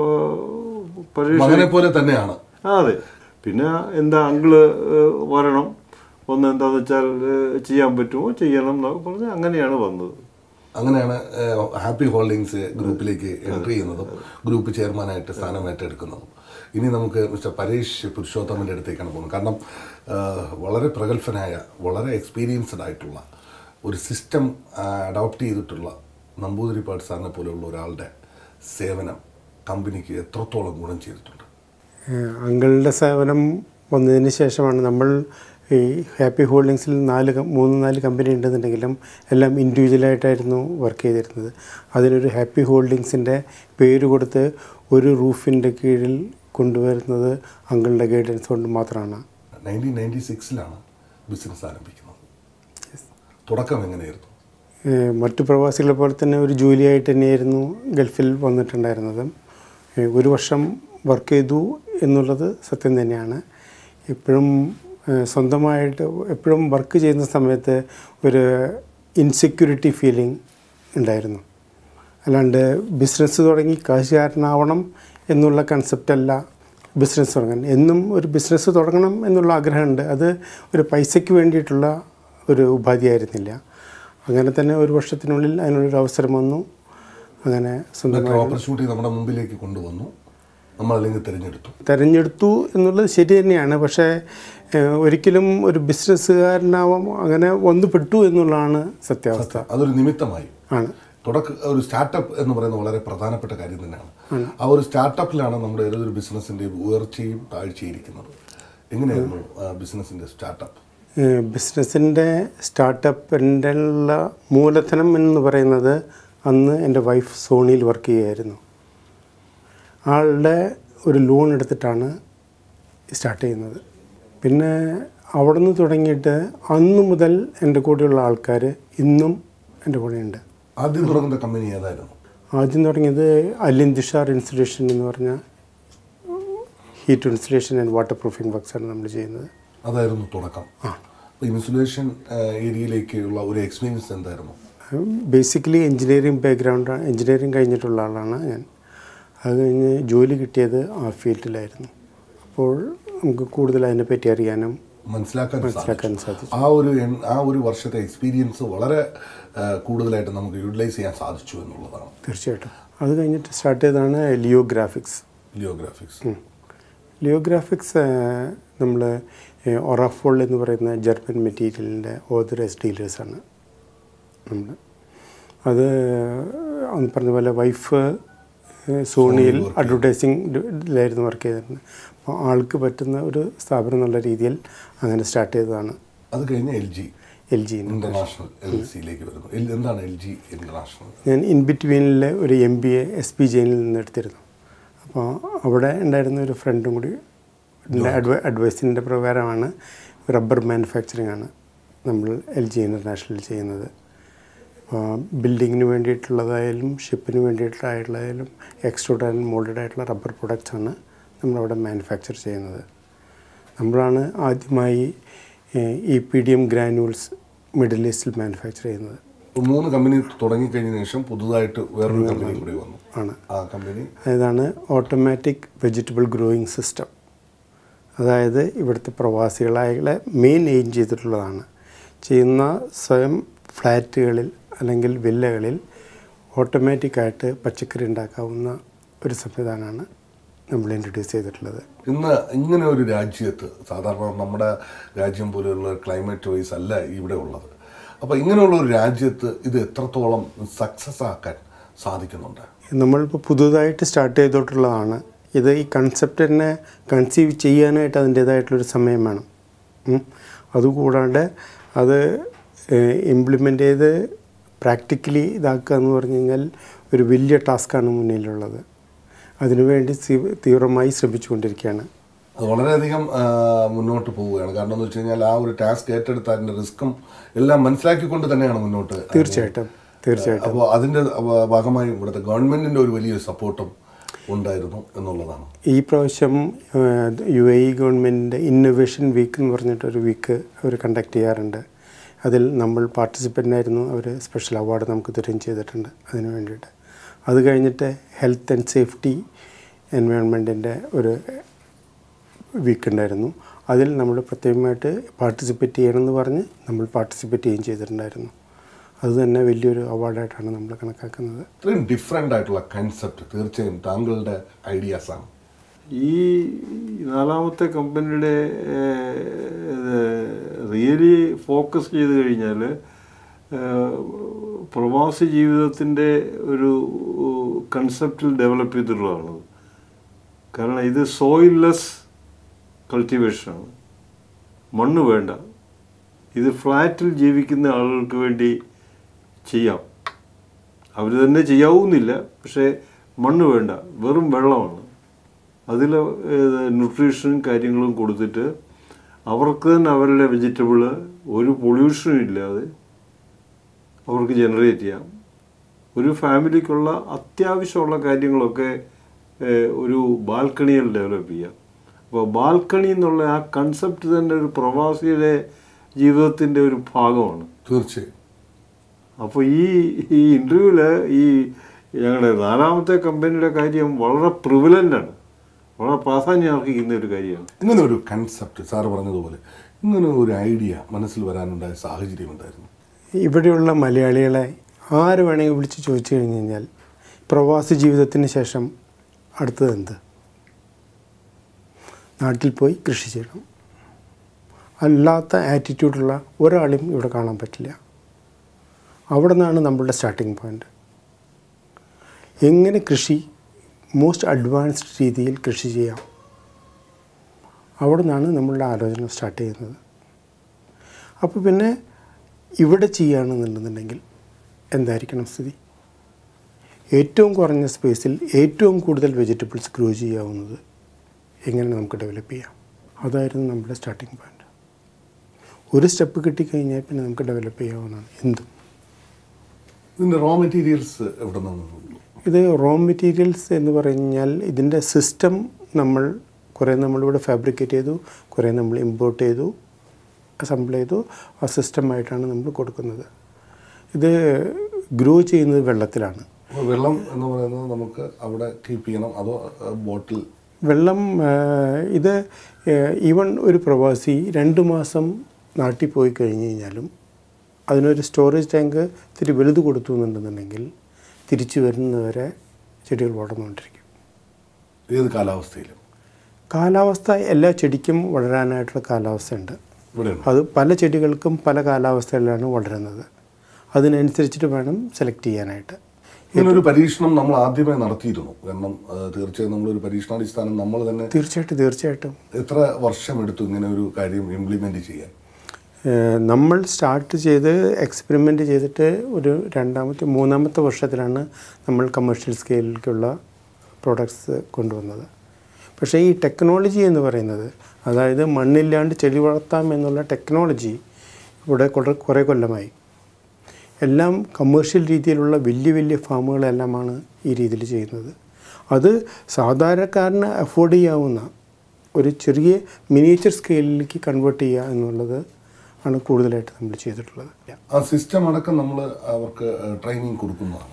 പരീഷ് മകനെ പോലെ തന്നെയാണ് ആ അതെ പിന്നെ എന്താ അങ്കിള് ഏഹ്, വരണം ഒന്ന് എന്താന്ന് വെച്ചാൽ ഏഹ്, ചെയ്യാൻ പറ്റുമോ ചെയ്യണം എന്നൊക്കെ പറഞ്ഞ് അങ്ങനെയാണ് വന്നത് അങ്ങനെയാണ് ഏഹ്, ഹാപ്പി ഹോൾഡിങ്സ് ഗ്രൂപ്പിലേക്ക് എൻട്രി ചെയ്യുന്നതും ഗ്രൂപ്പ് ചെയർമാനായിട്ട് സ്ഥാനം ഏറ്റെടുക്കുന്നതും ഇനി നമുക്ക് മിസ്റ്റർ പരേഷ് പുരുഷോത്തമൻ്റെ അടുത്തേക്കാണ് പോകുന്നത് കാരണം ഏഹ്, വളരെ പ്രഗത്ഭനായ വളരെ എക്സ്പീരിയൻസ്ഡ് ആയിട്ടുള്ള ഒരു സിസ്റ്റം അഡോപ്റ്റ് ചെയ്തിട്ടുള്ള നമ്പൂതിരിപ്പാട് സാറിനെ പോലെയുള്ള ഒരാളുടെ സേവനം കമ്പനിക്ക് എത്രത്തോളം ഗുണം ചെയ്തിട്ടുണ്ട് ഏഹ് അങ്കിളുടെ സേവനം വന്നതിന് ശേഷമാണ് നമ്മൾ ഈ ഹാപ്പി ഹോൾഡിങ്സിൽ നാല് കം- മൂന്ന് നാല് കമ്പനി ഉണ്ടെന്നുണ്ടെങ്കിലും എല്ലാം ഇൻഡിവിജ്വലായിട്ടായിരുന്നു വർക്ക് ചെയ്തിരുന്നത് അതിനൊരു ഹാപ്പി ഹോൾഡിങ്സിൻ്റെ പേര് കൊടുത്ത് ഒരു റൂഫിൻ്റെ കീഴിൽ കൊണ്ടുവരുന്നത് അങ്കിളുടെ ഗൈഡൻസ് കൊണ്ട് മാത്രമാണ് നയൻറ്റീൻ നയൻറ്റി സിക്സിലാണ് ബിസിനസ് ആരംഭിക്കുന്നത് തുടക്കം എങ്ങനെയായിരുന്നു ഏഹ് മറ്റു പ്രവാസികളെ പോലെ തന്നെ ഒരു ജോലിയായിട്ട് തന്നെയായിരുന്നു ഗൾഫിൽ വന്നിട്ടുണ്ടായിരുന്നത് ഏഹ് ഒരു വർഷം വർക്ക് ചെയ്തു എന്നുള്ളത് സത്യം തന്നെയാണ് ഇപ്പോഴും ഏഹ് സ്വന്തമായിട്ട് എപ്പോഴും വർക്ക് ചെയ്യുന്ന സമയത്ത് ഒരു ഇൻസെക്യൂരിറ്റി ഫീലിംഗ് ഉണ്ടായിരുന്നു അല്ലാണ്ട് ബിസിനസ് തുടങ്ങി കാശുകാരനാവണം എന്നുള്ള കൺസെപ്റ്റല്ല ബിസിനസ് തുടങ്ങാൻ എന്നും ഒരു ബിസിനസ് തുടങ്ങണം എന്നുള്ള ആഗ്രഹമുണ്ട് അത് ഒരു പൈസയ്ക്ക് വേണ്ടിയിട്ടുള്ള ഒരു ഉപാധിയായിരുന്നില്ല അങ്ങനെ തന്നെ ഒരു വർഷത്തിനുള്ളിൽ അതിനുള്ളൊരു അവസരം വന്നു അങ്ങനെ മറ്റൊരു സ്വന്തമായി ഓപ്പർച്യൂണിറ്റി നമ്മുടെ മുമ്പിലേക്ക് കൊണ്ടുവന്നു നമ്മൾ അല്ലെങ്കിൽ തിരഞ്ഞെടുത്തു തിരഞ്ഞെടുത്തു എന്നുള്ളത് ശരി തന്നെയാണ് പക്ഷേ ഏഹ്, ഒരിക്കലും ഒരു ബിസിനസ്സുകാരനാവാം അങ്ങനെ വന്നു പെട്ടു എന്നുള്ളതാണ് സത്യാവസ്ഥ അതൊരു നിമിത്തമായി ആണ് തുടക്ക ഒരു സ്റ്റാർട്ടപ്പ് എന്ന് പറയുന്നത് വളരെ പ്രധാനപ്പെട്ട കാര്യം തന്നെയാണ് ആ ഒരു സ്റ്റാർട്ടപ്പിലാണ് നമ്മുടെ ഏതൊരു ബിസിനസിന്റെ ഉയർച്ചയും താഴ്ചയും ഇരിക്കുന്നത് എങ്ങനെയായിരുന്നു ബിസിനസിന്റെ സ്റ്റാർട്ടപ്പ് ബിസിനസ്സിൻ്റെ സ്റ്റാർട്ടപ്പിൻ്റെ ഉള്ള മൂലധനം എന്ന് പറയുന്നത് അന്ന് എൻ്റെ വൈഫ് സോണിയിൽ വർക്ക് ചെയ്യുമായിരുന്നു ആളുടെ ഒരു ലോൺ എടുത്തിട്ടാണ് സ്റ്റാർട്ട് ചെയ്യുന്നത് പിന്നെ അവിടെ നിന്ന് തുടങ്ങിയിട്ട് അന്ന് മുതൽ എൻ്റെ കൂടെയുള്ള ആൾക്കാർ ഇന്നും എൻ്റെ കൂടെയുണ്ട് ആദ്യം തുടങ്ങുന്ന കമ്പനി ഏതായിരുന്നു ആദ്യം തുടങ്ങിയത് അലിൻ ദിഷാർ ഇൻസ്റ്റലേഷൻ എന്ന് പറഞ്ഞ heat installation and water proofing വർക്ക്സാണ് നമ്മൾ ചെയ്യുന്നത് അതായിരുന്നു തുടക്കം അപ്പോൾ ഇൻസുലേഷൻ ഏരിയയിലേക്കുള്ള ഒരു എക്സ്പീരിയൻസ് എന്തായിരുന്നു ബേസിക്കലി എൻജിനീയറിംഗ് ബാക്ക്ഗ്രൗണ്ട് എൻജിനീയറിംഗ് കഴിഞ്ഞിട്ടുള്ള ആളാണ് ഞാൻ അത് കഴിഞ്ഞ് ജോലി കിട്ടിയത് ആ ഫീൽഡിലായിരുന്നു അപ്പോൾ നമുക്ക് കൂടുതൽ അതിനെപ്പറ്റി അറിയാനും മനസ്സിലാക്കാൻ സാധിച്ചു. മനസ്സിലാക്കാൻ സാധിച്ചു ആ ഒരു എൺ- ആ ഒരു വർഷത്തെ എക്സ്പീരിയൻസ് വളരെ ആ, കൂടുതലായിട്ട് നമുക്ക് യൂട്ടിലൈസ് ചെയ്യാൻ സാധിച്ചു എന്നുള്ളതാണ് തീർച്ചയായിട്ടും അത് കഴിഞ്ഞിട്ട് സ്റ്റാർട്ട് ചെയ്തതാണ് Leo graphics Leo graphics Leo graphics നമ്മൾ ഒറാഫോൾ എന്ന് പറയുന്ന ജർമ്മൻ മെറ്റീരിയലിൻ്റെ ഓതറൈസ് ഡീലേഴ്സാണ് നമ്മൾ അത് അന്ന് പറഞ്ഞ പോലെ വൈഫ് സോണിയിൽ അഡ്വർടൈസിങ് ഇതിലായിരുന്നു വർക്ക് ചെയ്തിരുന്നത് അപ്പോൾ ആൾക്ക് പറ്റുന്ന ഒരു സ്ഥാപനം എന്നുള്ള രീതിയിൽ അങ്ങനെ സ്റ്റാർട്ട് ചെയ്തതാണ് അത് കഴിഞ്ഞ് L G L G international L സിയിലേക്ക് വരുന്നു എൽ- എന്താണ് എൽ ജി ഇന്റർനാഷണൽ ഞാൻ ഇൻ ബിറ്റ്വീനിലെ ഒരു M B A S P ജെയിനിൽ നിന്ന് എടുത്തിരുന്നു അപ്പോൾ അവിടെ ഉണ്ടായിരുന്ന ഒരു ഫ്രണ്ടും കൂടി അഡ്വ അഡ്വൈസിൻ്റെ പ്രകാരമാണ് റബ്ബർ മാനുഫാക്ചറിങ് ആണ് നമ്മൾ എൽ ജി ഇൻ്റർനാഷണൽ ചെയ്യുന്നത് അപ്പോൾ ബിൽഡിങ്ങിന് വേണ്ടിയിട്ടുള്ളതായാലും ഷിപ്പിന് വേണ്ടിയിട്ടുള്ളതായാലും എക്സ്ട്രൂഡ് ആൻഡ് മോൾഡഡ് ആയിട്ടുള്ള റബ്ബർ പ്രൊഡക്ട്സ് ആണ് നമ്മളവിടെ മാനുഫാക്ചർ ചെയ്യുന്നത് നമ്മളാണ് ആദ്യമായി ഈ P D M granules middle ഈസ്റ്റിൽ മാനുഫാക്ചർ ചെയ്യുന്നത് ഇപ്പോൾ മൂന്ന് കമ്പനി തുടങ്ങിക്കഴിഞ്ഞതിന് ശേഷം പുതുതായിട്ട് വേറൊരു കമ്പനി കൂടി വന്നു ആണ് ആ കമ്പനി അതാണ് ഓട്ടോമാറ്റിക് വെജിറ്റബിൾ ഗ്രോയിങ് സിസ്റ്റം അതായത് ഇവിടുത്തെ പ്രവാസികളെ മെയിൻ എയിം ചെയ്തിട്ടുള്ളതാണ് ചെയ്യുന്ന സ്വയം ഫ്ലാറ്റുകളിൽ അല്ലെങ്കിൽ വില്ലകളിൽ ഓട്ടോമാറ്റിക്കായിട്ട് പച്ചക്കറി ഉണ്ടാക്കാവുന്ന ഒരു സംവിധാനമാണ് നമ്മൾ ഇൻട്രൊഡ്യൂസ് ചെയ്തിട്ടുള്ളത് ഇന്ന് ഇങ്ങനെ ഒരു രാജ്യത്ത് സാധാരണ നമ്മുടെ രാജ്യം പോലെയുള്ള ക്ലൈമറ്റ് വൈസ് അല്ല ഇവിടെ ഉള്ളത് അപ്പോൾ ഇങ്ങനെയുള്ള ഒരു രാജ്യത്ത് ഇത് എത്രത്തോളം സക്സസ് ആക്കാൻ സാധിക്കുന്നുണ്ട് നമ്മളിപ്പോൾ പുതുതായിട്ട് സ്റ്റാർട്ട് ചെയ്തിട്ടുള്ളതാണ് ഇത് ഈ കൺസെപ്റ്റ് തന്നെ കൺസീവ് ചെയ്യാനായിട്ട് അതിൻ്റേതായിട്ടുള്ളൊരു സമയം വേണം ഉം. അതുകൂടാണ്ട് അത് ഇംപ്ലിമെൻ്റ് ചെയ്ത് പ്രാക്ടിക്കലി ഇതാക്കുക എന്ന് പറഞ്ഞു കഴിഞ്ഞാൽ ഒരു വലിയ ടാസ്ക്കാണ് മുന്നിലുള്ളത് അതിനുവേണ്ടി സി- തീവ്രമായി ശ്രമിച്ചുകൊണ്ടിരിക്കുകയാണ് അത് വളരെയധികം ആ, മുന്നോട്ട് പോവുകയാണ് കാരണം എന്ന് വെച്ച് കഴിഞ്ഞാൽ ആ ഒരു ടാസ്ക് ഏറ്റെടുത്ത് അതിൻ്റെ റിസ്ക്കും എല്ലാം മനസ്സിലാക്കിക്കൊണ്ട് തന്നെയാണ് മുന്നോട്ട് തീർച്ചയായിട്ടും തീർച്ചയായിട്ടും അപ്പോൾ അതിൻ്റെ ഭ- ഭാഗമായി ഇവിടുത്തെ ഗവൺമെൻറ്റിൻ്റെ ഒരു വലിയ സപ്പോർട്ടും ഉണ്ടായിരുന്നു എന്നുള്ളതാണ് ഈ പ്രാവശ്യം യു എ ഇ ഗവൺമെൻറ്റിൻ്റെ ഇന്നൊവേഷൻ വീക്ക് എന്ന് പറഞ്ഞിട്ടൊരു വീക്ക് അവർ കണ്ടക്ട് ചെയ്യാറുണ്ട് അതിൽ നമ്മൾ പാർട്ടിസിപ്പൻ്റ് ആയിരുന്നു അവർ സ്പെഷ്യൽ അവാർഡ് നമുക്ക് തരുകയും ചെയ്തിട്ടുണ്ട് അതിന് വേണ്ടിയിട്ട് അത് കഴിഞ്ഞിട്ട് ഹെൽത്ത് ആൻഡ് സേഫ്റ്റി എൻവയോൺമെൻറ്റിൻ്റെ ഒരു വീക്ക് ഉണ്ടായിരുന്നു അതിൽ നമ്മൾ പ്രത്യേകമായിട്ട് പാർട്ടിസിപ്പേറ്റ് ചെയ്യണമെന്ന് പറഞ്ഞ് നമ്മൾ പാർട്ടിസിപ്പേറ്റ് ചെയ്യുകയും ചെയ്തിട്ടുണ്ടായിരുന്നു അത് തന്നെ വലിയൊരു അവാർഡായിട്ടാണ് നമ്മൾ കണക്കാക്കുന്നത് ഇത്രയും ഡിഫറെൻ്റ് ആയിട്ടുള്ള കൺസെപ്റ്റ് തീർച്ചയായും താങ്കളുടെ ഐഡിയാസ് ആണ് ഈ നാലാമത്തെ കമ്പനിയുടെ റിയലി ഫോക്കസ് ചെയ്ത് കഴിഞ്ഞാൽ പ്രവാസി ജീവിതത്തിൻ്റെ ഒരു കൺസെപ്റ്റിൽ ഡെവലപ്പ് ചെയ്തിട്ടുള്ളതാണത് കാരണം ഇത് സോയിൽലെസ് കൾട്ടിവേഷനാണ് മണ്ണ് വേണ്ട ഇത് ഫ്ലാറ്റിൽ ജീവിക്കുന്ന ആളുകൾക്ക് വേണ്ടി ചെയ്യാം അവർ തന്നെ ചെയ്യാവുന്നില്ല പക്ഷേ മണ്ണ് വേണ്ട വെറും വെള്ളമാണ് അതിൽ ന്യൂട്രീഷനും കാര്യങ്ങളും കൊടുത്തിട്ട് അവർക്ക് തന്നെ അവരുടെ വെജിറ്റബിള് ഒരു പൊല്യൂഷനും ഇല്ലാതെ അവർക്ക് ജനറേറ്റ് ചെയ്യാം ഒരു ഫാമിലിക്കുള്ള അത്യാവശ്യമുള്ള കാര്യങ്ങളൊക്കെ ഏഹ്, ഒരു ബാൽക്കണിയിൽ ഡെവലപ്പ് ചെയ്യാം അപ്പോൾ ബാൽക്കണി എന്നുള്ള ആ കൺസെപ്റ്റ് തന്നെ ഒരു പ്രവാസിയുടെ ജീവിതത്തിൻ്റെ ഒരു ഭാഗമാണ് തീർച്ചയായും അപ്പോൾ ഈ ഈ ഇൻ്റർവ്യൂവിൽ ഈ ഞങ്ങളുടെ നാലാമത്തെ കമ്പനിയുടെ കാര്യം വളരെ പ്രിവലൻ്റ് ആണ് വളരെ പ്രാധാന്യം അർഹിക്കുന്ന ഒരു കാര്യമാണ് ഇങ്ങനെ ഒരു കൺസെപ്റ്റ് സാറ് പറഞ്ഞതുപോലെ ഇങ്ങനെ ഒരു ഐഡിയ മനസ്സിൽ വരാനുണ്ടായ സാഹചര്യം എന്തായിരുന്നു ഇവിടെയുള്ള മലയാളികളെ ആര് വേണമെങ്കിൽ വിളിച്ച് ചോദിച്ചു കഴിഞ്ഞ് കഴിഞ്ഞാൽ പ്രവാസി ജീവിതത്തിന് ശേഷം അടുത്തത് എന്ത് നാട്ടിൽ പോയി കൃഷി ചെയ്യണം അല്ലാത്ത ആറ്റിറ്റ്യൂഡുള്ള ഒരാളെയും ഇവിടെ കാണാൻ പറ്റില്ല അവിടെ നിന്നാണ് നമ്മളുടെ സ്റ്റാർട്ടിങ് പോയിന്റ് എങ്ങനെ കൃഷി മോസ്റ്റ് അഡ്വാൻസ്ഡ് രീതിയിൽ കൃഷി ചെയ്യാം അവിടെ നിന്നാണ് നമ്മളുടെ ആലോചന സ്റ്റാർട്ട് ചെയ്യുന്നത് അപ്പോൾ പിന്നെ ഇവിടെ ചെയ്യുകയാണെന്നുണ്ടെന്നുണ്ടെങ്കിൽ എന്തായിരിക്കണം സ്ഥിതി ഏറ്റവും കുറഞ്ഞ സ്പേസിൽ ഏറ്റവും കൂടുതൽ വെജിറ്റബിൾസ് ഗ്രോ ചെയ്യാവുന്നത് എങ്ങനെ നമുക്ക് ഡെവലപ്പ് ചെയ്യാം അതായിരുന്നു നമ്മുടെ സ്റ്റാർട്ടിങ് പോയിന്റ് ഒരു സ്റ്റെപ്പ് കിട്ടിക്കഴിഞ്ഞാൽ പിന്നെ നമുക്ക് ഡെവലപ്പ് ചെയ്യാവുന്നതാണ് എന്തും ഇതിൻ്റെ റോ മെറ്റീരിയൽസ് എവിടെ നിന്നാണ് ഇത് റോ മെറ്റീരിയൽസ് എന്ന് പറഞ്ഞാൽ ഇതിൻ്റെ സിസ്റ്റം നമ്മൾ കുറേ നമ്മളിവിടെ ഫാബ്രിക്കേറ്റ് ചെയ്തു കുറേ നമ്മൾ ഇമ്പോർട്ട് ചെയ്തു അസംബിൾ ചെയ്തു ആ സിസ്റ്റമായിട്ടാണ് നമ്മൾ കൊടുക്കുന്നത് ഇത് ഗ്രോ ചെയ്യുന്നത് വെള്ളത്തിലാണ് അപ്പോൾ വെള്ളം എന്ന് പറയുന്നത് നമുക്ക് അവിടെ കീപ്പ് ചെയ്യണം അതോ ബോട്ടിൽ വെള്ളം ആ, ഇത് ഈവൺ ഒരു പ്രവാസി രണ്ട് മാസം നാട്ടിൽ പോയി കഴിഞ്ഞ് കഴിഞ്ഞാലും അതിനൊരു സ്റ്റോറേജ് ടാങ്ക് ഇത്തിരി വലുത് കൊടുത്തു എന്നുണ്ടെന്നുണ്ടെങ്കിൽ തിരിച്ചു വരുന്നവരെ ചെടികൾ വളർന്നുകൊണ്ടിരിക്കും ഏത് കാലാവസ്ഥയിലും കാലാവസ്ഥ എല്ലാ ചെടിക്കും വളരാനായിട്ടുള്ള കാലാവസ്ഥയുണ്ട് ഇവിടെയുണ്ട് അത് പല ചെടികൾക്കും പല കാലാവസ്ഥയിലാണ് വളരുന്നത് അതിനനുസരിച്ചിട്ട് വേണം സെലക്ട് ചെയ്യാനായിട്ട് ഇങ്ങനൊരു പരീക്ഷണം നമ്മൾ ആദ്യമേ നടത്തിയിരുന്നു കാരണം ആ, തീർച്ചയായും നമ്മളൊരു പരീക്ഷണാടിസ്ഥാനം നമ്മൾ തന്നെ തീർച്ചയായിട്ടും തീർച്ചയായിട്ടും എത്ര വർഷം എടുത്തു ഇങ്ങനെ ഒരു കാര്യം ഇംപ്ലിമെന്റ് ചെയ്യാൻ ഏഹ് നമ്മൾ സ്റ്റാർട്ട് ചെയ്ത് എക്സ്പെരിമെൻ്റ് ചെയ്തിട്ട് ഒരു രണ്ടാമത്തെ മൂന്നാമത്തെ വർഷത്തിലാണ് നമ്മൾ കമേഴ്ഷ്യൽ സ്കെയിലിലേക്കുള്ള പ്രോഡക്ട്സ് കൊണ്ടുവന്നത് പക്ഷേ ഈ ടെക്നോളജി എന്ന് പറയുന്നത് അതായത് മണ്ണില്ലാണ്ട് ചെടി വളർത്താം എന്നുള്ള ടെക്നോളജി ഇവിടെ കുറേ കുറേ കൊല്ലമായി എല്ലാം കമേഴ്ഷ്യൽ രീതിയിലുള്ള വലിയ വലിയ ഫാമുകളെല്ലാമാണ് ഈ രീതിയിൽ ചെയ്യുന്നത് അത് സാധാരണക്കാരന് അഫോർഡ് ചെയ്യാവുന്ന ഒരു ചെറിയ മിനിയേച്ചർ സ്കെയിലിലേക്ക് കൺവേർട്ട് ചെയ്യുക എന്നുള്ളത് ആണ് കൂടുതലായിട്ട് നമ്മൾ ചെയ്തിട്ടുള്ളത് ആ സിസ്റ്റം അടക്കം നമ്മൾ അവർക്ക് ട്രെയിനിങ് കൊടുക്കുന്നതാണ്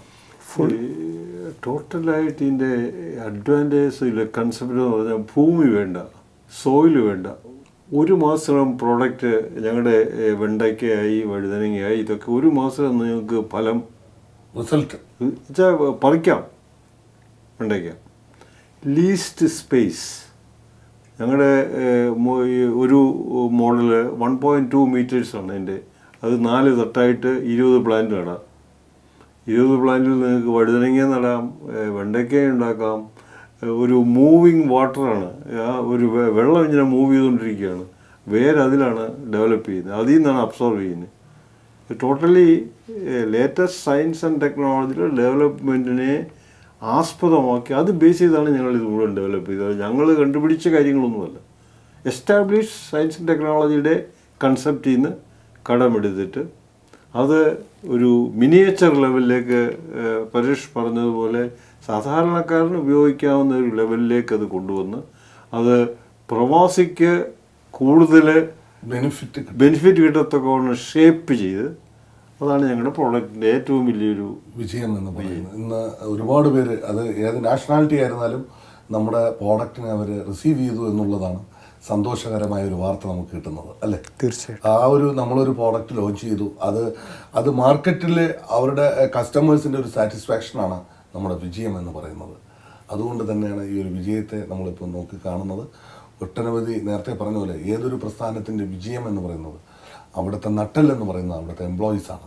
ടോട്ടലായിട്ട് ഇതിൻ്റെ അഡ്വാൻറ്റേജ് ഇല്ല കൺസെപ്റ്റ് എന്ന് പറഞ്ഞാൽ ഭൂമി വേണ്ട സോയിൽ വേണ്ട ഒരു മാസം പ്രോഡക്റ്റ് ഞങ്ങളുടെ ഏഹ്, വെണ്ടയ്ക്കയായി വഴുതനങ്ങയായി ഇതൊക്കെ ഒരു മാസം നിങ്ങൾക്ക് ഫലം റിസൾട്ട് വെച്ചാൽ പറിക്കാം വെണ്ടയ്ക്ക ലീസ്റ്റ് സ്പേസ് ഞങ്ങളുടെ ഏഹ്, മോ- ഈ ഒരു മോഡല് വൺ പോയിൻറ്റ് ടു മീറ്റേഴ്സാണ് എൻ്റെ അത് നാല് തട്ടായിട്ട് ഇരുപത് പ്ലാന്റ് നടാം ഇരുപത് പ്ലാന്റിൽ നിങ്ങൾക്ക് വഴുതനങ്ങ നടാം ഏഹ്, വെണ്ടയ്ക്ക ഉണ്ടാക്കാം ഏഹ്, ഒരു മൂവിങ് വാട്ടറാണ് ആ ഒരു വെ- വെള്ളം ഇങ്ങനെ മൂവ് ചെയ്തുകൊണ്ടിരിക്കുകയാണ് വേര് അതിലാണ് ഡെവലപ്പ് ചെയ്യുന്നത് അതിൽ നിന്നാണ് അബ്സോർവ് ചെയ്യുന്നത് ടോട്ടലി ലേറ്റസ്റ്റ് സയൻസ് ആൻഡ് ടെക്നോളജിയുടെ ഡെവലപ്മെൻറ്റിനെ ആസ്പദമാക്കി അത് ബേസ് ചെയ്താണ് ഞങ്ങൾ ഇത് മുഴുവൻ ഡെവലപ്പ് ചെയ്തത് ഞങ്ങൾ കണ്ടുപിടിച്ച കാര്യങ്ങളൊന്നുമല്ല എസ്റ്റാബ്ലിഷ് സയൻസ് ആൻഡ് ടെക്നോളജിയുടെ കൺസെപ്റ്റിൽ നിന്ന് കടമെടുത്തിട്ട് അത് ഒരു മിനിയേച്ചർ ലെവലിലേക്ക് ഏഹ്, പരീഷ് പറഞ്ഞതുപോലെ സാധാരണക്കാരന് ഉപയോഗിക്കാവുന്ന ഒരു ലെവലിലേക്ക് അത് കൊണ്ടുവന്ന് അത് പ്രവാസിക്ക് കൂടുതൽ ബെനിഫിറ്റ് ബെനിഫിറ്റ് കിട്ടത്തക്കവണ്ണം ഷേപ്പ് ചെയ്ത് അതാണ് ഞങ്ങളുടെ പ്രോഡക്റ്റിൻ്റെ ഏറ്റവും വലിയൊരു വിജയം എന്ന് പറയുന്നത് ഇന്ന് ഒരുപാട് പേര് അത് ഏത് നാഷണാലിറ്റി ആയിരുന്നാലും നമ്മുടെ പ്രോഡക്റ്റിനെ അവർ റിസീവ് ചെയ്തു എന്നുള്ളതാണ് സന്തോഷകരമായ ഒരു വാർത്ത നമുക്ക് കിട്ടുന്നത് അല്ലേ തീർച്ചയായിട്ടും ആ ഒരു നമ്മളൊരു പ്രോഡക്റ്റ് ലോഞ്ച് ചെയ്തു അത് അത് മാർക്കറ്റിൽ അവരുടെ കസ്റ്റമേഴ്സിൻ്റെ ഒരു സാറ്റിസ്ഫാക്ഷനാണ് നമ്മുടെ വിജയം എന്ന് പറയുന്നത് അതുകൊണ്ട് തന്നെയാണ് ഈ ഒരു വിജയത്തെ നമ്മളിപ്പോൾ നോക്കി കാണുന്നത് ഒട്ടനവധി നേരത്തെ പറഞ്ഞ പോലെ ഏതൊരു പ്രസ്ഥാനത്തിൻ്റെ വിജയം എന്ന് പറയുന്നത് അവിടുത്തെ നട്ടൽ എന്ന് പറയുന്നത് അവിടുത്തെ എംപ്ലോയീസാണ്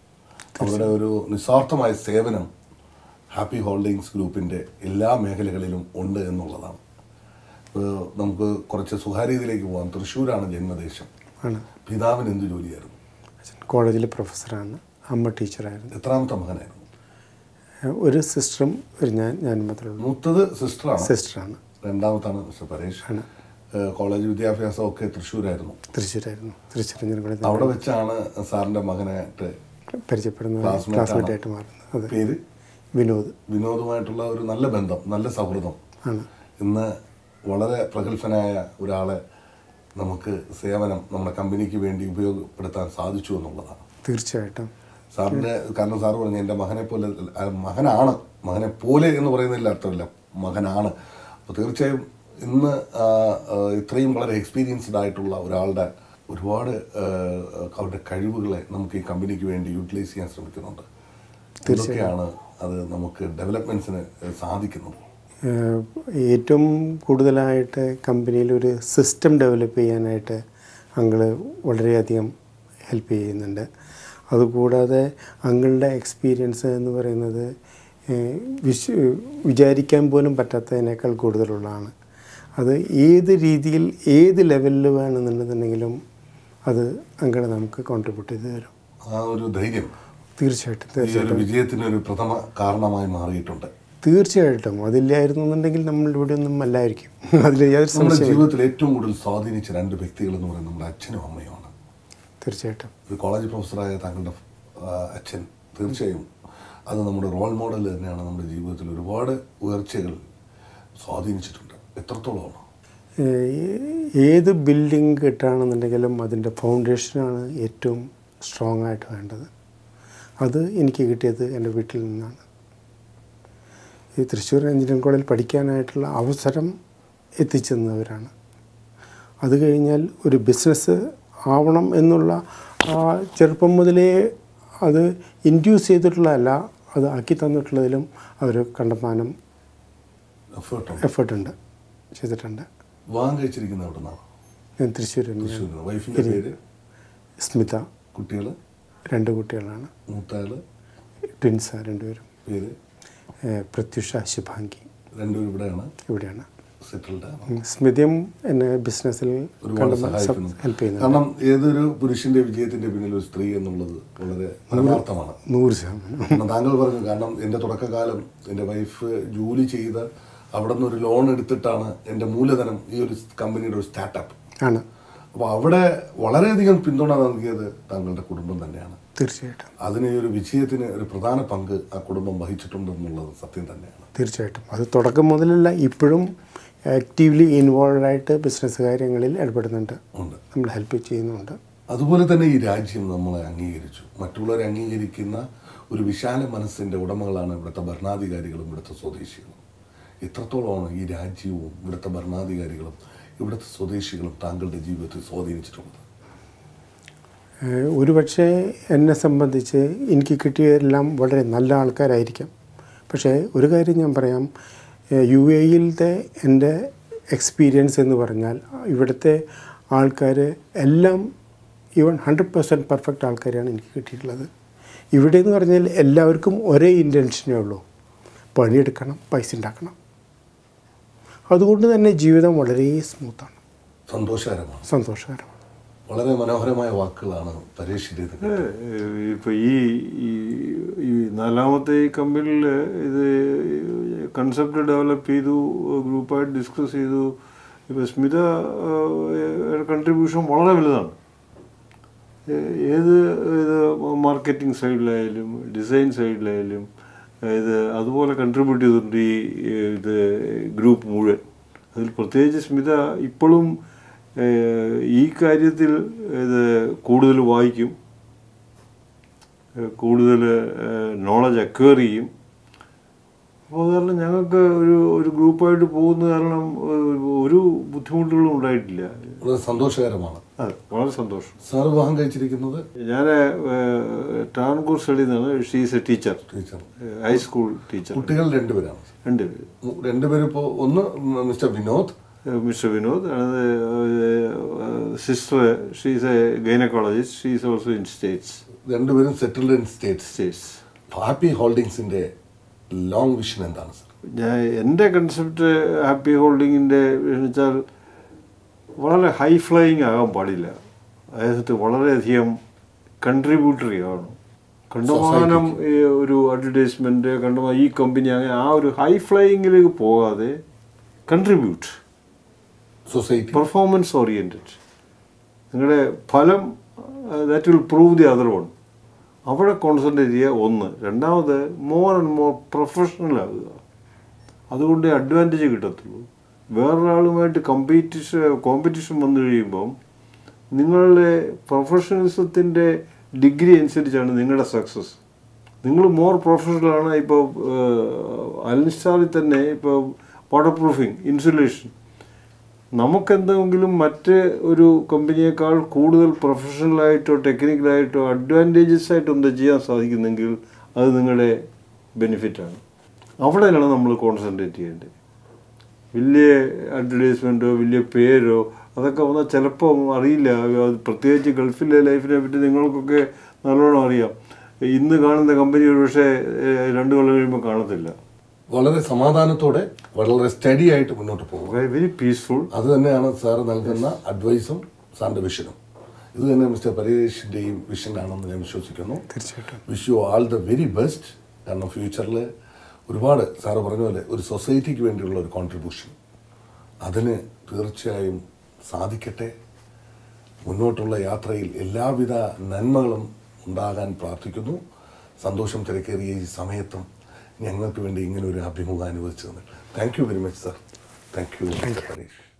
അവരുടെ ഒരു നിസ്വാർത്ഥമായ സേവനം ഹാപ്പി ഹോൾഡിങ്സ് ഗ്രൂപ്പിൻ്റെ എല്ലാ മേഖലകളിലും ഉണ്ട് എന്നുള്ളതാണ് ഏഹ് നമുക്ക് കുറച്ച് സുഹാര്യതയിലേക്ക് പോകാം തൃശ്ശൂരാണ് ജന്മദേശം ആണ് പിതാവിന് എന്ത് ജോലിയായിരുന്നു അച്ഛൻ കോളേജിലെ പ്രൊഫസറാണ് അമ്മ ടീച്ചറായിരുന്നു എത്രാമത്തെ മകനായിരുന്നു ഏഹ് ഒരു സിസ്റ്ററും ഒരു ഞാൻ ഞാൻ മാത്രമേ ഉള്ളൂ മൂത്തത് സിസ്റ്ററാണ് സിസ്റ്ററാണ് രണ്ടാമത്താണ് മിസ്റ്റർ പരേഷ് ആണ്. ഏഹ് കോളേജ് വിദ്യാഭ്യാസം ഒക്കെ തൃശ്ശൂരായിരുന്നു തൃശ്ശൂരായിരുന്നു തൃശ്ശൂർ ഞാൻ അവിടെ വെച്ചാണ് സാറിന്റെ മകനായിട്ട് പരിചയപ്പെടുന്ന Classmate ആണ്. ക്ലാസ്മേറ്റ് ആയിട്ട് മാറുന്നത് അതെ പേര് വിനോദ് വിനോദുമായിട്ടുള്ള ഒരു നല്ല ബന്ധം നല്ല സൗഹൃദം ആണ് ഇന്ന് വളരെ പ്രഗത്ഭനായ ഒരാളെ നമുക്ക് സേവനം നമ്മുടെ കമ്പനിക്ക് വേണ്ടി ഉപയോഗപ്പെടുത്താൻ സാധിച്ചു എന്നുള്ളതാണ് തീർച്ചയായിട്ടും സാറിൻ്റെ കാരണം സാറ് പറഞ്ഞു എൻ്റെ മകനെ പോലെ അല്ല, മകനാണ് മകനെ പോലെ എന്ന് പറയുന്നതിൽ അർത്ഥമില്ല മകനാണ് അപ്പോൾ തീർച്ചയായും ഇന്ന് ആ, ആ, ഇത്രയും വളരെ എക്സ്പീരിയൻസ്ഡ് ആയിട്ടുള്ള ഒരാളുടെ ഒരുപാട് ആ, അവരുടെ കഴിവുകളെ നമുക്ക് ഈ കമ്പനിക്ക് വേണ്ടി യൂട്ടിലൈസ് ചെയ്യാൻ ശ്രമിക്കുന്നുണ്ട് ഇതൊക്കെയാണ് അത് നമുക്ക് ഡെവലപ്മെൻറ്റ്സിന് സാധിക്കുന്നത് ഏഹ് ഏറ്റവും കൂടുതലായിട്ട് കമ്പനിയിൽ ഒരു സിസ്റ്റം ഡെവലപ്പ് ചെയ്യാനായിട്ട് അങ്കിള് വളരെയധികം ഹെൽപ്പ് ചെയ്യുന്നുണ്ട് അതുകൂടാതെ അങ്കിളുടെ എക്സ്പീരിയൻസ് എന്ന് പറയുന്നത് ഏഹ് വിശ് വിചാരിക്കാൻ പോലും പറ്റാത്തതിനേക്കാൾ കൂടുതലുള്ളതാണ് അത് ഏത് രീതിയിൽ ഏത് ലെവലിൽ വേണമെന്നുണ്ടെന്നുണ്ടെങ്കിലും അത് അങ്കിള് നമുക്ക് കോൺട്രിബ്യൂട്ട് ചെയ്ത് തരും ആ ഒരു ധൈര്യം തീർച്ചയായിട്ടും ഈ തീർച്ചയായിട്ടും ഒരു വിജയത്തിന് ഒരു പ്രഥമ കാരണമായി മാറിയിട്ടുണ്ട് തീർച്ചയായിട്ടും അതില്ലായിരുന്നു എന്നുണ്ടെങ്കിൽ നമ്മൾ ഇവിടെ ഒന്നും അല്ലായിരിക്കും അതിൽ യാതൊരു നമ്മുടെ സംശയമില്ല ജീവിതത്തിൽ ഏറ്റവും കൂടുതൽ സ്വാധീനിച്ച രണ്ട് വ്യക്തികൾ എന്ന് പറയുന്നത് നമ്മുടെ അച്ഛനും അമ്മയുമാണ് തീർച്ചയായിട്ടും ഒരു കോളേജ് പ്രൊഫസറായ താങ്കളുടെ ആ, അച്ഛൻ തീർച്ചയായും അത് നമ്മുടെ റോൾ മോഡൽ തന്നെയാണ് നമ്മുടെ ജീവിതത്തിൽ ഒരുപാട് ഉയർച്ചകൾ സ്വാധീനിച്ചിട്ടുണ്ട് എത്രത്തോളമാണ് ഏ- ഏത് ബിൽഡിംഗ് കിട്ടുകയാണെന്നുണ്ടെങ്കിലും അതിൻ്റെ ഫൗണ്ടേഷനാണ് ഏറ്റവും സ്ട്രോങ് ആയിട്ട് വേണ്ടത് അത് എനിക്ക് കിട്ടിയത് എൻ്റെ വീട്ടിൽ നിന്നാണ് ഈ തൃശ്ശൂർ എഞ്ചിനീയറിംഗ് കോളേജിൽ പഠിക്കാനായിട്ടുള്ള അവസരം എത്തിച്ചെന്നവരാണ് അത് കഴിഞ്ഞാൽ ഒരു ബിസിനസ് ആവണം എന്നുള്ള ആ ചെറുപ്പം മുതലേ അത് ഇൻഡ്യൂസ് ചെയ്തിട്ടുള്ളതല്ല അത് ആക്കി തന്നിട്ടുള്ളതിലും അവർ കണ്ടമാനം എഫേർട്ടുണ്ട് എഫേർട്ടുണ്ട് ചെയ്തിട്ടുണ്ട് വിവാഹം കഴിച്ചിരിക്കുന്നത് എവിടെ നിന്നാണ് ഞാൻ തൃശ്ശൂർ തൃശ്ശൂരിൽ നിന്ന് വൈഫിൻ്റെ പേര് സ്മിത കുട്ടികൾ രണ്ട് കുട്ടികളാണ് മൂത്തയാള് ട്വിൻസാണ് രണ്ടുപേരും പേര് ഏഹ് പ്രത്യുഷ ശുഭാംഗി രണ്ടുപേരും ഇവിടെയാണ് ഇവിടെയാണ് സെറ്റിൽഡ് ആണ് ഉം, സ്മിതയും എന്നെ ബിസിനസ്സിൽ ഒരുപാട് സഹായിക്കുന്നു ഹെൽപ്പ് ചെയ്യുന്നുണ്ട് കാരണം ഏതൊരു പുരുഷന്റെ വിജയത്തിന്റെ പിന്നിൽ ഒരു സ്ത്രീ എന്നുള്ളത് വളരെ പരമാർത്ഥമാണ് നൂറ് ശതമാനം കാരണം താങ്കൾ പറഞ്ഞു കാരണം എൻ്റെ തുടക്കകാലം എൻ്റെ വൈഫ് ജോലി ചെയ്ത് അവിടെ നിന്ന് ഒരു ലോൺ എടുത്തിട്ടാണ് എൻ്റെ മൂലധനം ഈ ഒരു കമ്പനിയുടെ ഒരു സ്റ്റാർട്ടപ്പ് ആണ് അപ്പോൾ അവിടെ വളരെയധികം പിന്തുണ നൽകിയത് താങ്കളുടെ കുടുംബം തന്നെയാണ് തീർച്ചയായിട്ടും അതിന് ഈ ഒരു വിജയത്തിന് ഒരു പ്രധാന പങ്ക് ആ കുടുംബം വഹിച്ചിട്ടുണ്ടെന്നുള്ളത് സത്യം തന്നെയാണ് തീർച്ചയായിട്ടും അത് തുടക്കം മുതലല്ല ഇപ്പോഴും ആക്റ്റീവ്ലി ഇൻവോൾവ് ആയിട്ട് ബിസിനസ് കാര്യങ്ങളിൽ ഇടപെടുന്നുണ്ട് ഉണ്ട് നമ്മൾ ഹെൽപ്പ് ചെയ്യുന്നുണ്ട് അതുപോലെ തന്നെ ഈ രാജ്യം നമ്മളെ അംഗീകരിച്ചു മറ്റുള്ളവരെ അംഗീകരിക്കുന്ന ഒരു വിശാല മനസ്സിൻ്റെ ഉടമകളാണ് ഇവിടുത്തെ ഭരണാധികാരികളും ഇവിടുത്തെ സ്വദേശികളും ഇത്രത്തോളമാണ് ഈ രാജ്യവും ഇവിടുത്തെ ഭരണാധികാരികളും ഇവിടുത്തെ സ്വദേശികളും താങ്കളുടെ ജീവിതത്തിൽ സ്വാധീനിച്ചിട്ടുള്ളത് ഏഹ് ഒരുപക്ഷെ എന്നെ സംബന്ധിച്ച് എനിക്ക് കിട്ടിയതെല്ലാം വളരെ നല്ല ആൾക്കാരായിരിക്കാം പക്ഷേ ഒരു കാര്യം ഞാൻ പറയാം ഏഹ് യു എയിലത്തെ എൻ്റെ എക്സ്പീരിയൻസ് എന്ന് പറഞ്ഞാൽ ഇവിടുത്തെ ആൾക്കാർ എല്ലാം ഈവൻ ഹൺഡ്രഡ് പെർസെൻറ്റ് പെർഫെക്റ്റ് ആൾക്കാരെയാണ് എനിക്ക് കിട്ടിയിട്ടുള്ളത് ഇവിടെ എന്ന് പറഞ്ഞാൽ എല്ലാവർക്കും ഒരേ ഇൻറ്റൻഷനേ ഉള്ളൂ പണിയെടുക്കണം പൈസ ഉണ്ടാക്കണം അതുകൊണ്ട് തന്നെ ജീവിതം വളരെ സ്മൂത്താണ് സന്തോഷകരമാണ് സന്തോഷകരമാണ് വളരെ മനോഹരമായ വാക്കുകളാണ് പരീക്ഷിച്ചത് ഇപ്പൊ ഈ ഈ- ഈ നാലാമത്തെ ഈ കമ്പനിയിൽ ഇത് കൺസെപ്റ്റ് ഡെവലപ്പ് ചെയ്തു ഗ്രൂപ്പായിട്ട് ഡിസ്കസ് ചെയ്തു ഇപ്പോൾ സ്മിത കൺട്രിബ്യൂഷൻ വളരെ വലുതാണ് ഏ- ഏത് ഇത് മാർക്കറ്റിംഗ് സൈഡിലായാലും ഡിസൈൻ സൈഡിലായാലും ഇത് അതുപോലെ കൺട്രിബ്യൂട്ട് ചെയ്തിട്ടുണ്ട് ഈ ഇത് ഗ്രൂപ്പ് മുഴുവൻ അതിൽ പ്രത്യേകിച്ച് സ്മിത ഇപ്പോഴും ഏ, ഈ കാര്യത്തിൽ ഇത് കൂടുതൽ വായിക്കും ഏ, കൂടുതൽ നോളജ് അക്വയർ ചെയ്യും അപ്പോൾ അത് കാരണം ഞങ്ങൾക്ക് ഒരു ഒരു ഗ്രൂപ്പായിട്ട് പോകുന്ന കാരണം ഏ, ഒരു ബുദ്ധിമുട്ടുകളും ഉണ്ടായിട്ടില്ല വളരെ സന്തോഷകരമാണ് അതെ വളരെ സന്തോഷം സാർ വിവാഹം കഴിച്ചിരിക്കുന്നത് ഞാൻ ട്രാൻകൂർ സ്റ്റഡി നിന്നാണ് she's a teacher teacher high school teacher കുട്ടികൾ രണ്ടുപേരാണ് രണ്ടുപേര് മു- രണ്ടുപേരും ഇപ്പോൾ ഒന്ന് mister Vinod mister Vinod sister she's a gynaecologist she's also in States രണ്ടുപേരും settled in States States happy ഹോൾഡിങ്സിന്റെ ലോങ് വിഷൻ എന്താണ് സർ ഞാൻ എൻ്റെ കൺസെപ്റ്റ് ഹാപ്പി ഹോൾഡിങ്ങിൻ്റെ വെച്ചാൽ വളരെ ഹൈ ഫ്ലൈയിങ് ആകാൻ പാടില്ല അതായത് വളരെയധികം കൺട്രിബ്യൂട്ടറി ആണ് കണ്ടമാനം ഈ ഒരു അഡ്വർടൈസ്മെൻറ്റ് കണ്ടമാനം ഈ കമ്പനി അങ്ങനെ ആ ഒരു ഹൈ ഫ്ലൈയിങ്ങിലേക്ക് പോകാതെ കൺട്രിബ്യൂട്ട് സൊസൈറ്റി പെർഫോമൻസ് ഓറിയൻറ്റഡ് നിങ്ങളുടെ ഫലം that will prove the other one അവിടെ കോൺസെൻട്രേറ്റ് ചെയ്യുക ഒന്ന് രണ്ടാമത് മോർ ആൻഡ് മോർ പ്രൊഫഷണൽ ആകുക അതുകൊണ്ട് അഡ്വാൻറ്റേജ് കിട്ടത്തുള്ളൂ വേറൊരാളുമായിട്ട് കമ്പീറ്റിഷൻ കോമ്പറ്റീഷൻ വന്നു കഴിയുമ്പം നിങ്ങളുടെ പ്രൊഫഷണലിസത്തിൻ്റെ ഡിഗ്രി അനുസരിച്ചാണ് നിങ്ങളുടെ സക്സസ് നിങ്ങൾ മോർ പ്രൊഫഷണലാണ് ഇപ്പോൾ അൽനിസ്റ്റാറിൽ തന്നെ ഇപ്പോൾ വാട്ടർ പ്രൂഫിങ് ഇൻസുലേഷൻ നമുക്കെന്തെങ്കിലും മറ്റ് ഒരു കമ്പനിയേക്കാൾ കൂടുതൽ പ്രൊഫഷണലായിട്ടോ ടെക്നിക്കലായിട്ടോ അഡ്വാൻറ്റേജസ് ആയിട്ടോ എന്താ ചെയ്യാൻ സാധിക്കുന്നെങ്കിൽ അത് നിങ്ങളുടെ ബെനിഫിറ്റാണ് അവിടെയാണ് നമ്മൾ കോൺസെൻട്രേറ്റ് ചെയ്യേണ്ടത് വലിയ അഡ്വർടൈസ്മെൻറ്റോ വലിയ പേരോ അതൊക്കെ വന്നാൽ ചിലപ്പോൾ അറിയില്ല അത് പ്രത്യേകിച്ച് ഗൾഫിലെ ലൈഫിനെ പറ്റി നിങ്ങൾക്കൊക്കെ നല്ലോണം അറിയാം ഇന്ന് കാണുന്ന കമ്പനി ഒരു പക്ഷേ ഏഹ്, രണ്ട് കൊല്ലം കഴിയുമ്പോൾ കാണത്തില്ല വളരെ സമാധാനത്തോടെ വളരെ സ്റ്റഡി ആയിട്ട് മുന്നോട്ട് പോകും വെരി പീസ്ഫുൾ അത് തന്നെയാണ് സാർ നൽകുന്ന അഡ്വൈസും സാറിന്റെ വിഷനും ഇത് തന്നെ മിസ്റ്റർ പരേഷിന്റെയും വിഷനാണെന്ന് ഞാൻ വിശ്വസിക്കുന്നു തീർച്ചയായിട്ടും wish you all the very best കാരണം ഫ്യൂച്ചറിൽ ഒരുപാട് സാറ് പറഞ്ഞ പോലെ ഒരു സൊസൈറ്റിക്ക് വേണ്ടിയുള്ള ഒരു കോൺട്രിബ്യൂഷൻ അതിന് തീർച്ചയായും സാധിക്കട്ടെ മുന്നോട്ടുള്ള യാത്രയിൽ എല്ലാവിധ നന്മകളും ഉണ്ടാകാൻ പ്രാർത്ഥിക്കുന്നു സന്തോഷം തിരക്കേറിയ ഈ സമയത്തും ഞങ്ങൾക്ക് വേണ്ടി ഇങ്ങനെ ഒരു അഭിമുഖം അനുവദിച്ചു തന്നിട്ട് thank you very much sir thank you Paresh